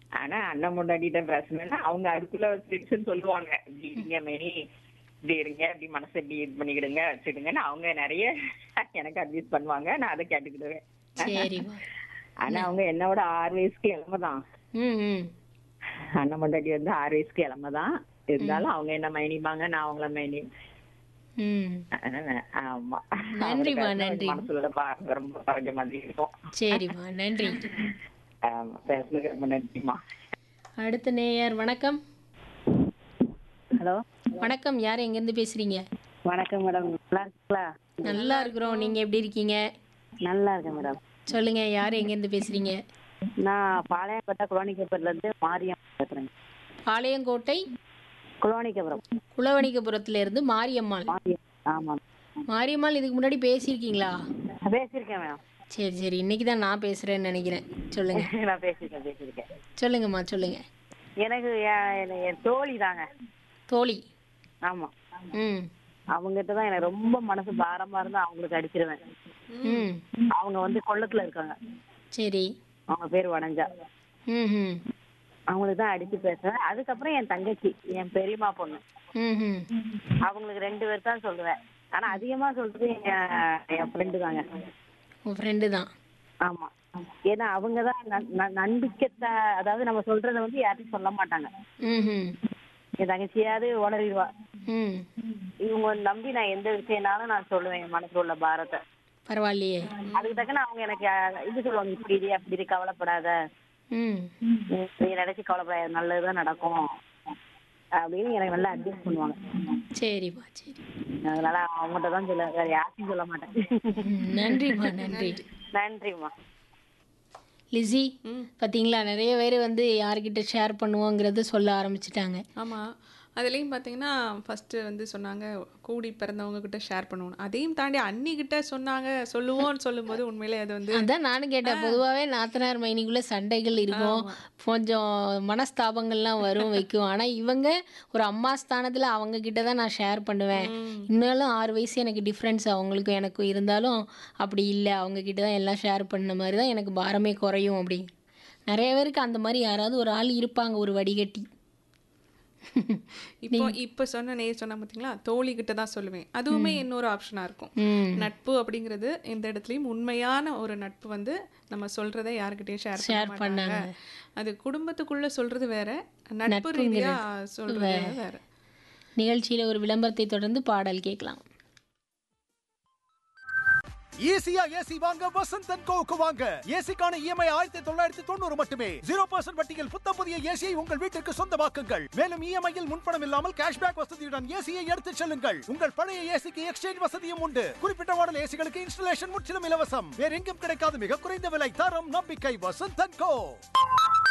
ஆனா அண்ணன் முன்னாடிட்ட பேசணும்னா அவங்க அதுக்குள்ள சிரிச்சுன்னு சொல்லுவாங்க இப்படி இருங்க மேனி இப்படி இருங்க இப்படி மனசை இப்படி இது பண்ணிக்கிடுங்க வச்சுடுங்கன்னு அவங்க நிறைய எனக்கு அட்வைஸ் பண்ணுவாங்க நான் அதை கேட்டுக்கிடுவேன் சரிம்மா ஆனா அவங்க என்னோட ஆறு வயசுக்கு இளமை தான் ம் ம் அண்ணன் முன்னாடி வந்து ஆறு வயசுக்கு இளமை தான் இருந்தாலும் அவங்க என்ன மைனிப்பாங்க நான் அவங்கள மைனி ம் அதனால, ஆமா நன்றிம்மா, அவங்களுக்கு நன்றி. மனசுல பாருங்க ரொம்ப பறஞ்ச மாதிரி இருக்கும் சரிம்மா நன்றி ஆமா, பேசுனதுக்கு ரொம்ப நன்றிம்மா அடுத்த நேயர் வணக்கம் ஹலோ வணக்கம் யார் எங்கேருந்து பேசுறீங்க வணக்கம் மேடம் நல்லா இருக்கீங்களா நல்லா இருக்கிறோம் நீங்க எப்படி இருக்கீங்க நல்லா இருக்கேன் மேடம் சொல்லுங்க யார் எங்கேருந்து பேசுறீங்க நான் பாளையங்கோட்டை குளோனிக்கப்புறத்துல இருந்து மாரியம் பேசுறேன் பாளையங்கோட்டை குளோனிக்கப்புறம் குளவணிகபுரத்துல இருந்து மாரியம்மாள் மாரியம் ஆமாம் மாரியம்மாள் இதுக்கு முன்னாடி பேசியிருக்கீங்களா பேசியிருக்கேன் மேடம் சரி சரி இன்னைக்கு தான் நான் பேசுறேன்னு நினைக்கிறேன் சொல்லுங்க நான் பேசியிருக்கேன் பேசியிருக்கேன் சொல்லுங்கம்மா சொல்லுங்க எனக்கு என் என் தோழி தாங்க தோழி ஆமாம் ம் அவங்ககிட்ட தான் எனக்கு ரொம்ப மனசு பாரமா இருந்தா அவங்களுக்கு அடிச்சிருவேன் ம் அவங்க வந்து கொள்ளத்துல இருக்காங்க சரி அவங்க பேர் வனஞ்சா ம் ம் அவங்களுக்கு தான் அடிச்சு பேசுவேன் அதுக்கப்புறம் என் தங்கச்சி என் பெரியம்மா பொண்ணு ம் ம் அவங்களுக்கு ரெண்டு பேர் தான் சொல்லுவேன் ஆனா அதிகமா சொல்றது என் என் ஃப்ரெண்டு தாங்க உன் ஃப்ரெண்டு தான் ஆமா ஏன்னா அவங்க தான் நம்பிக்கை அதாவது நம்ம சொல்றத வந்து யார்ட்டையும் சொல்ல மாட்டாங்க ம் ம் என் தங்கச்சியாவது உணரிடுவா ம் இவங்க நம்பி நான் எந்த விஷயம்னாலும் நான் சொல்லுவேன் என் மனசுல உள்ள பாரத்தை பரவாயில்லையே அதுக்கு தக்கன அவங்க எனக்கு அஹ், இது சொல்லுவாங்க இப்படி இரு, அப்படி இரு, கவலைப்படாத ம் நீ நினைச்சு கவலைப்படாத நல்லதுதான் நடக்கும் அப்படின்னு எனக்கு நல்லா அட்வைஸ் பண்ணுவாங்க சரிம்மா சரி அதனால அவங்ககிட்ட தான் சொல்ல வேற யார்ட்டையும் சொல்ல மாட்டேன் ம், நன்றிம்மா நன்றி நன்றிம்மா லிஸி பார்த்தீங்களா நிறைய பேர் வந்து யார்கிட்ட ஷேர் பண்ணுவோங்கிறது சொல்ல ஆரம்பிச்சிட்டாங்க ஆமாம் அதுலேயும் பார்த்தீங்கன்னா ஃபஸ்ட்டு வந்து சொன்னாங்க கூடி பிறந்தவங்க கிட்ட ஷேர் பண்ணுவோம் அதையும் தாண்டி அண்ணி கிட்ட சொன்னாங்க சொல்லுவோம்னு சொல்லும்போது உண்மையிலே அது வந்து அதான் நானும் கேட்டேன் பொதுவாகவே நாத்தனார் மைனிக்குள்ள சண்டைகள் இருக்கும் கொஞ்சம் மனஸ்தாபங்கள்லாம் வரும் வைக்கும் ஆனால் இவங்க ஒரு அம்மா ஸ்தானத்தில் அவங்க கிட்ட தான் நான் ஷேர் பண்ணுவேன் இன்னும் ஆறு வயசு எனக்கு டிஃப்ரென்ஸ் அவங்களுக்கும் எனக்கும் இருந்தாலும் அப்படி இல்லை அவங்க கிட்ட தான் எல்லாம் ஷேர் பண்ண மாதிரி தான் எனக்கு பாரமே குறையும் அப்படி நிறைய பேருக்கு அந்த மாதிரி யாராவது ஒரு ஆள் இருப்பாங்க ஒரு வடிகட்டி இப்போ இப்போ சொன்ன நே சொன்ன பார்த்தீங்களா தோழி கிட்ட தான் சொல்லுவேன் அதுவுமே இன்னொரு ஆப்ஷனாக இருக்கும் ம் நட்பு அப்படிங்கிறது எந்த இடத்துலையும் உண்மையான ஒரு நட்பு வந்து நம்ம சொல்றதை யாருக்கிட்டயும் ஷேர் Share பண்ண மாட்டாங்க அது குடும்பத்துக்குள்ள சொல்றது வேற நட்பு ரீதியா சொல்றது வேற நிகழ்ச்சியில் ஒரு விளம்பரத்தை தொடர்ந்து பாடல் கேட்கலாம் ஈஸியா ஏசி வாங்க வசந்த் அண்ட் கோவுக்கு வாங்க ஏசிக்கான இஎம்ஐ ஆயிரத்தி தொள்ளாயிரத்தி தொண்ணூறு மட்டுமே ஜீரோ பர்சன்ட் வட்டியில் புத்த புதிய ஏசியை உங்கள் வீட்டிற்கு சொந்தமாக்குங்கள் மேலும் இஎம்ஐயில் முன்பணம் இல்லாமல் கேஷ்பேக் வசதியுடன் ஏசியை எடுத்துச் செல்லுங்கள் உங்கள் பழைய ஏசிக்கு எக்ஸ்சேஞ்ச் வசதியும் உண்டு குறிப்பிட்ட மாடல் ஏசிகளுக்கு இன்ஸ்டலேஷன் முற்றிலும் இலவசம் வேற எங்கும் கிடைக்காத மிக குறைந்த விலை தரம் நம்பிக்கை வசந்த் அண்ட் கோ